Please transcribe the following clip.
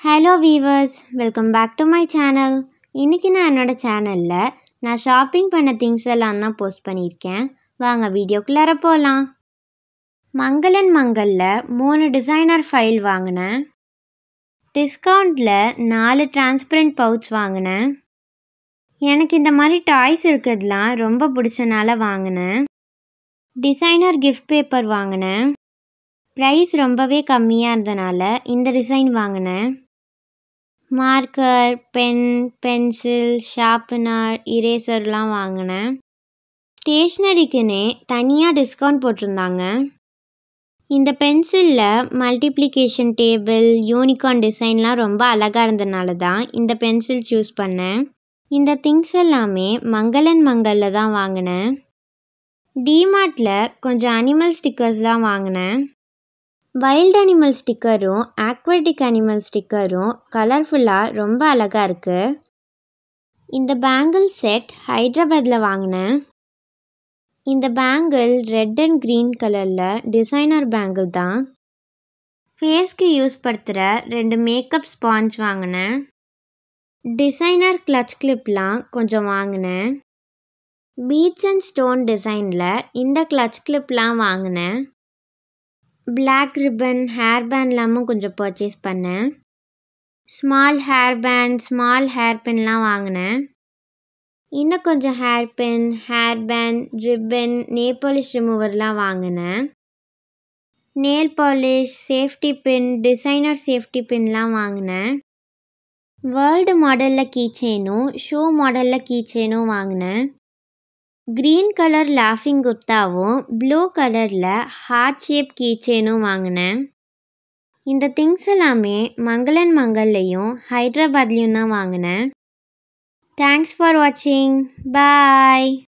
hello viewers welcome back to my channel இன்றைக்கி நான் என்னோட சேனலில் நான் ஷாப்பிங் பண்ண திங்ஸ் எல்லாம் தான் போஸ்ட் பண்ணியிருக்கேன் வாங்க வீடியோக்குள்ளார போகலாம் மங்களன் மங்களில் மூணு டிசைனர் ஃபைல் வாங்கினேன் டிஸ்கவுண்ட்டில் நாலு டிரான்ஸ்பரண்ட் பவுச் வாங்கினேன் எனக்கு இந்த மாதிரி டாய்ஸ் இருக்கிறதுலாம் ரொம்ப பிடிச்சனால வாங்கினேன் டிசைனர் கிஃப்ட் பேப்பர் வாங்கினேன் ப்ரைஸ் ரொம்பவே கம்மியாக இருந்தனால இந்த டிசைன் வாங்கினேன் மார்க்கர் பென் பென்சில் ஷார்ப்பனர் இரேசர்லாம் வாங்கினேன் ஸ்டேஷ்னரிக்குன்னே தனியாக டிஸ்கவுண்ட் போட்டிருந்தாங்க இந்த பென்சிலில் மல்டிப்ளிகேஷன் டேபிள் யூனிகார்ன் டிசைன்லாம் ரொம்ப அழகாக இருந்தனால தான் இந்த பென்சில் சூஸ் பண்ணேன் இந்த திங்ஸ் எல்லாமே மங்களன் மங்களில் தான் வாங்கினேன் டிமார்ட்டில் கொஞ்சம் அனிமல் ஸ்டிக்கர்ஸ்லாம் வாங்கினேன் வைல்ட் அனிமல் ஸ்டிக்கரும் ஆக்வாட்டிக் அனிமல் ஸ்டிக்கரும் கலர்ஃபுல்லாக ரொம்ப அழகாக இருக்குது இந்த பேங்கிள் செட் ஹைதராபாத்தில் வாங்கினேன் இந்த பேங்கிள் ரெட் அண்ட் க்ரீன் கலரில் டிசைனர் பேங்கிள் தான் ஃபேஸ்க்கு யூஸ் படுத்துகிற ரெண்டு மேக்கப் ஸ்பாஞ்ச் வாங்கினேன் டிசைனர் கிளச் கிளிப்லாம் கொஞ்சம் வாங்கினேன் பீட்ஸ் அண்ட் ஸ்டோன் டிசைனில் இந்த கிளச் கிளிப்லாம் வாங்கினேன் பிளாக் ரிப்பன் ஹேர் பேண்ட்லாமும் கொஞ்சம் பர்ச்சேஸ் பண்ணேன் small hair band small hair பென்லாம் வாங்கினேன் இன்னும் கொஞ்சம் hair pin hair band ribbon nail polish ரிமூவர்லாம் வாங்கினேன் nail polish safety pin designer safety பின்லாம் வாங்கினேன் வேர்ல்டு மாடலில் கீ செயினும் ஷூ மாடலில் கீ செயினும் வாங்கினேன் க்ரீன் கலர் லாஃபிங் குர்த்தாவும் ப்ளூ கலரில் ஹார்ட் ஷேப் கீச்சேனும் வாங்கினேன் இந்த திங்ஸ் எல்லாமே மங்களன் மங்கல்லையும் ஹைதராபாத்லேயும் தான் வாங்கினேன் தேங்க்ஸ் ஃபார் வாட்சிங் பாய்